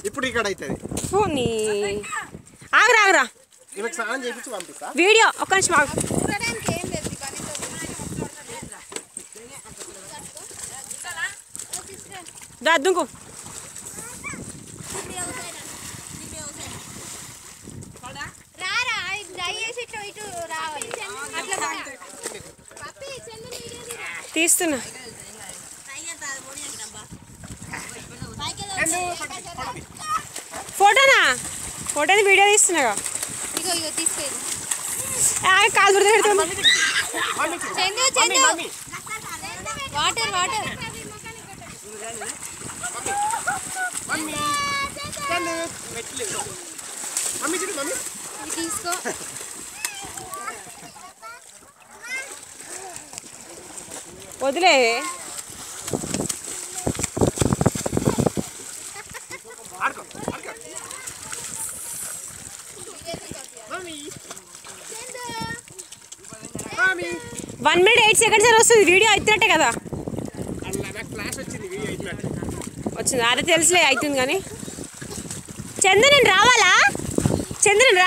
ఇప్పుడు ఇక్కడ అవుతుంది పోనీ ఆగురా ఆగురా ఈమెకు స్నానం చేయించి పంపిస్తా వీడియో ఒక్క నిమిషం ఆగు చూడడానికి ఏం లేదు ఈ పనితో. దా దుంకు రారా ఇది dry చేసి ఇటు ఇటు రావాలి అట్లా రా. పప్పి, చెల్లి వీడియో తీరా. తీస్తున్నా ఫోటోనా ఫోటోని వీడియో తీస్తున్నాగా ఇగో ఇగో తీసుకెళ్ళి ఆగు, కాలు దురద పెడుతుంది Chandu Chandu water water mummy చూడు మమ్మీ ఇది తీసుకో వదిలే ఆడుకో ఆడుకో mummy mummy one minute eight seconds అని వస్తుంది వీడియో అవుతున్నట్టే కదా అలా నాకు క్లాస్ వచ్చింది వీడియో అయిపోయినట్టు వచ్చింది అదే తెలుసులే అవుతుంది కానీ చందు నేను రావాలా చందు నేను రా